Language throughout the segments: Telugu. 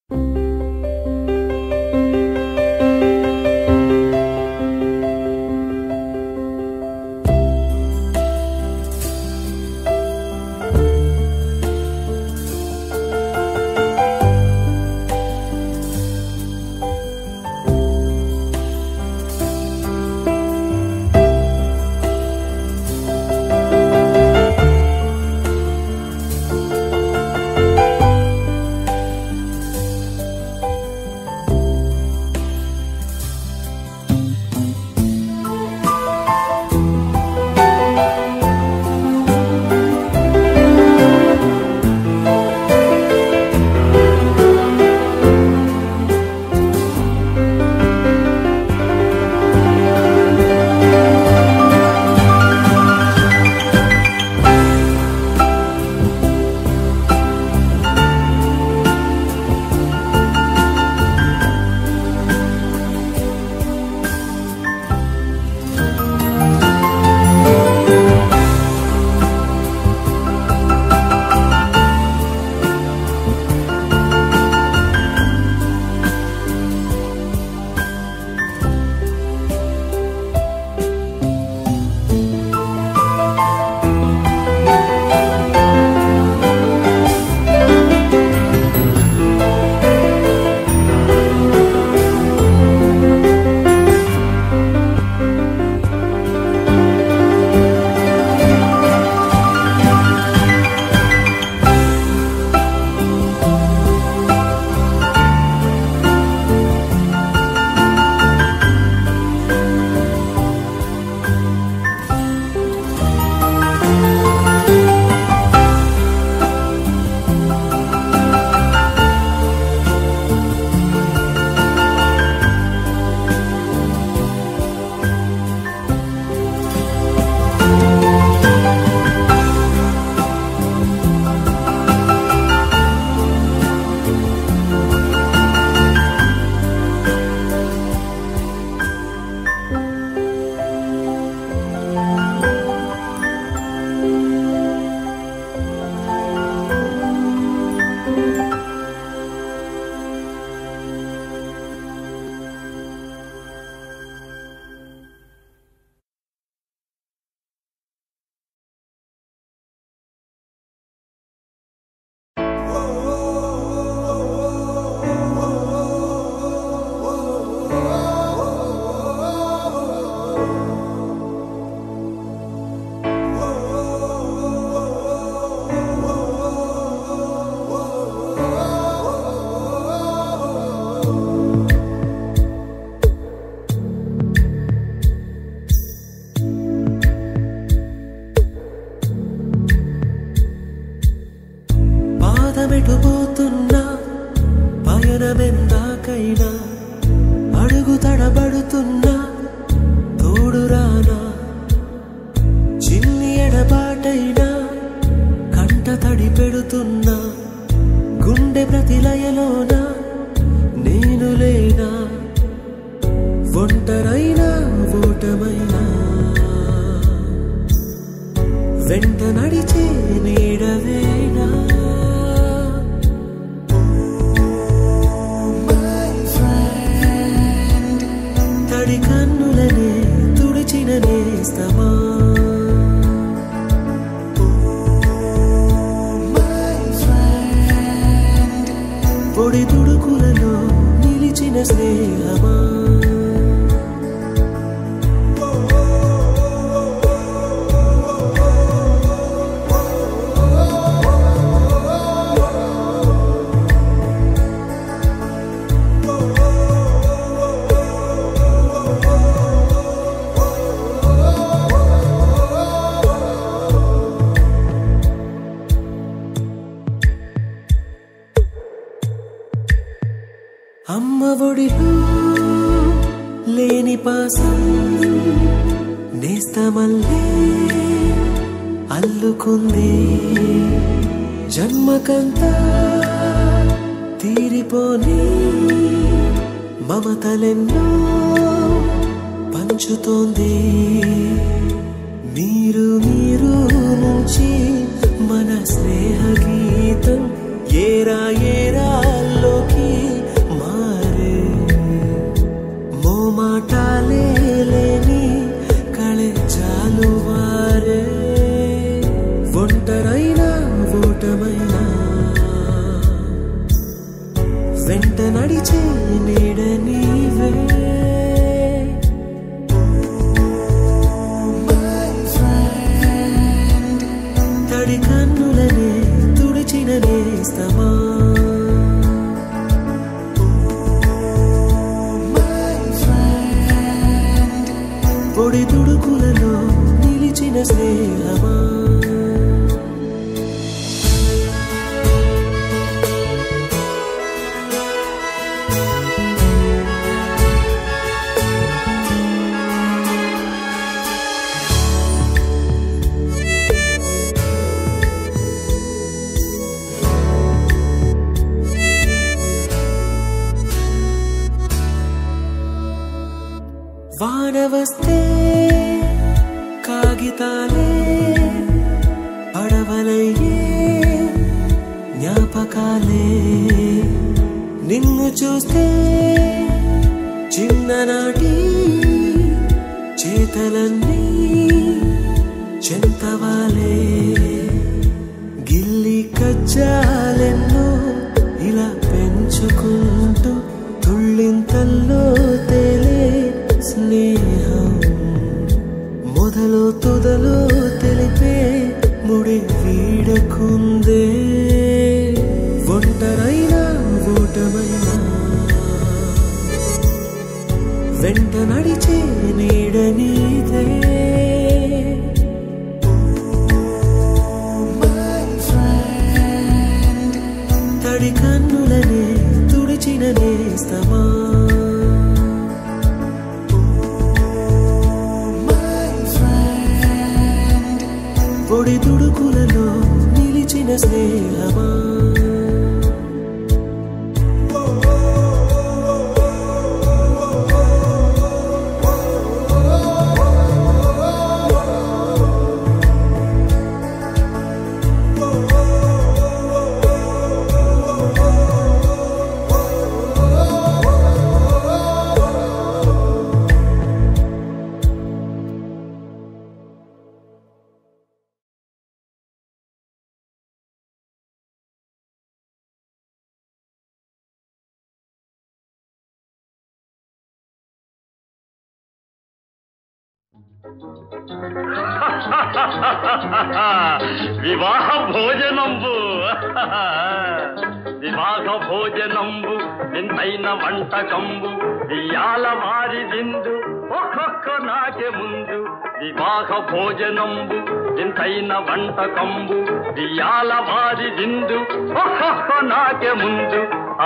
పాదమెటుపోతున్నా పయనమెందాకైనా అడుగు తడబడుతున్నా తోడురానా చిన్ని ఎడబాటైనా కంట తడి పెడుతున్నా గుండె ప్రతిలయలోన నేను లేనా ఒంటరైనా ఓటమైనా వెంట నడిచే నీడవేనా తడి కన్నులనే తుడిచిన నేస్తమా పొడి తుడుకులలో నిలిచిన స్నేహమా అమ్మ ఒడిలో లేని పాసం నేస్తమల్లే అల్లుకుంది జన్మకంతా తీరిపోని మమతలెన్నో పంచుతోంది మీరు మీరు నుంచి మన స్నేహ గీతం ఏరా ఏరాల్లోకి ఓటమైనా వెంట నడిచే నీడ నీవే తడి కన్నులనే తుడిచిన నేస్తమా పొడి తుడుకులలో నిలిచిన స్నేహమా వాన వస్తే కాగితాలే పడవలయ్యే జ్ఞాపకాలే నిన్ను చూస్తే చిన్ననాటి చేతలన్నీ చెంతవాలే గిల్లి కజ్జాలెన్నో ఇలా పెంచుకుంటూ తుళ్ళింతల్లో తేలే స్నేహం మొదలు తొదలు తెలిపే ముడి వీడకుందే ఒంటరైనా ఓటమైనా వెంట నడిచే నీడ నీదే తడి కన్నులనే తుడిచిన నేస్తమా పొడి తుడుకులలో నిలిచిన స్నేహమా వివాహ భోజనంబు వివాహ భోజనంబు వింతైన వంటకంబు ఇయాల వారి విందు ఒక్కొక్క నాకే ముందు వివాహ భోజనంబు వింతైన వంటకంబు ఇయాల వారి విందు ఒక్కొక్క నాకే ముందు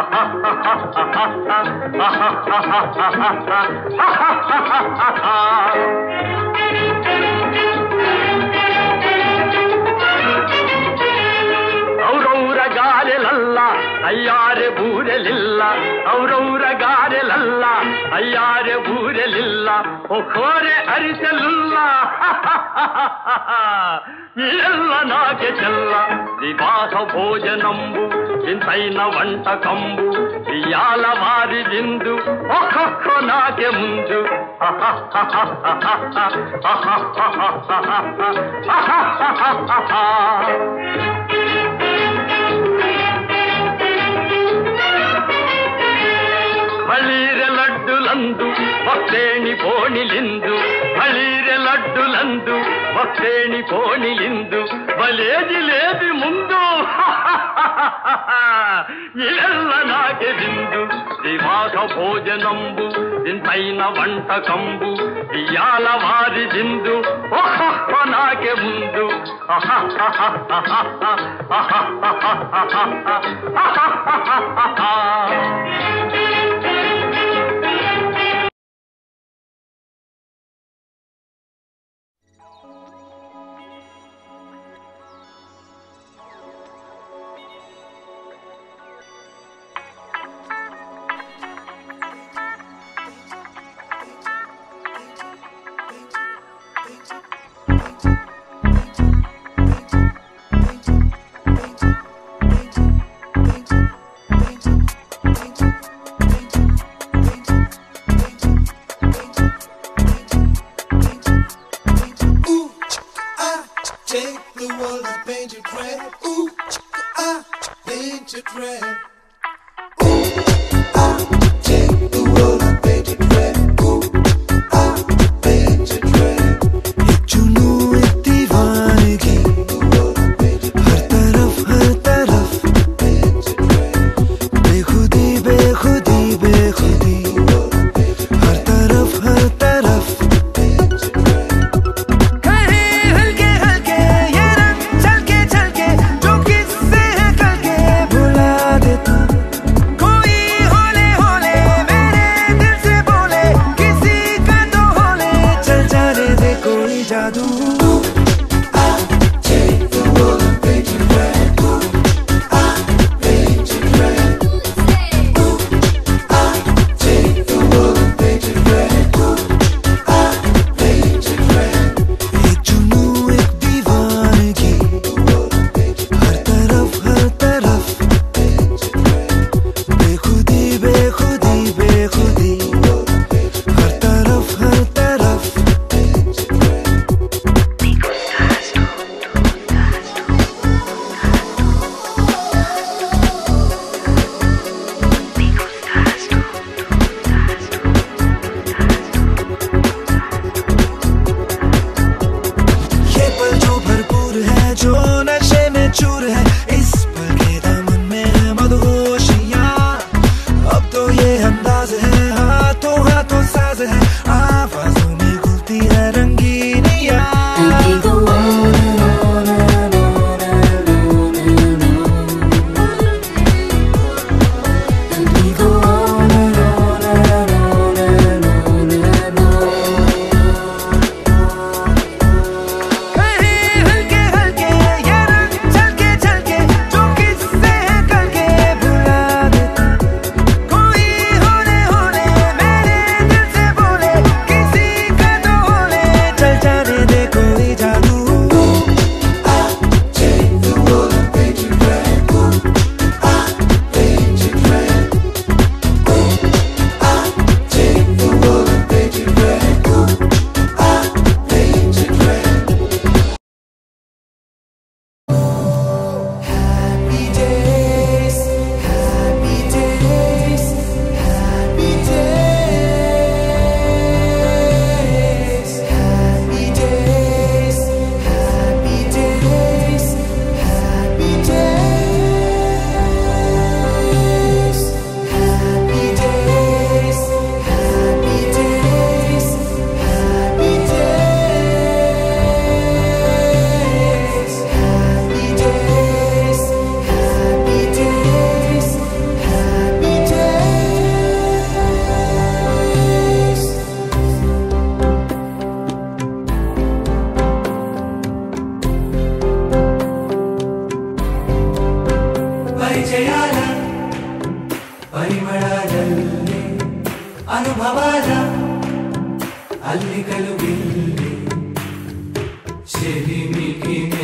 ಔರೌರ ಗಾರೆಲಲ್ಲ ಅಯ್ಯಾರೆ ಬೂರೆಲಿಲ್ಲ ಔರೌರ ಗಾರೆಲಲ್ಲ ಅಯ್ಯಾರೆ ಬೂರೆಲಿಲ್ಲ ಒಕ್ಕೋರೆ ಅರಿಸಲಿಲ್ಲ ಎಲ್ಲ ನಾಗೆ ಚೆಲ್ಲ ವಿವಾಹ ಭೋಜನಂಬು ಇಂತೈನ వంటకంబు ఇయాల వారి విందు ఒక్కొక్క నాకే ముందు ಬಳೀರೆ ಲಡ್ಡುಲಂದು ಭಕ್ತೇಣಿ ಬೋಣಿಲಿಂದು ಬಳೀರೆ ಲಡ್ಡುలందు భక్తేణి పోనిలిందు బలేది లేది ముందు ఇళ్ళ నాకే విందు వివాహ భోజనంబు ఇంతైన వంటకంబు ఇయాల వారి విందు ఒక్కొక్క నాకే ముందు జాదు एक जुनू एक दीवानगी हर तरफ हर तरफ बेखुदी बेखुदी बेखुदी हर तरफ हर तरफ ये पल जो भरपूर है जो नशे में चूर है इस पल के दामन में है मदहोशियाँ अब तो ये अंदाज है हाथों हाथों साज है आवाजों में घुलती है रंगीनियाँ कहीं हल्के हल्के ये रंग छलके छलके जो किससे है कल के भुला देते कोई होने होने मेरे दिल से बोले किसी का तो होने चल जाने दे कोई जादू Happy days, happy days, happy days, happy days, happy days, happy days, happy days, happy days, happy days, happy days, happy days, happy days, happy days. ಪರಿಚಯಾಲ ಪರಿಮಳದಲ್ಲಿ ಅನುಭವದ ಅಲ್ಲಿ ಕಲುಗಿಲ್ಲಿ ಸಿಹಿಮಿಗಿ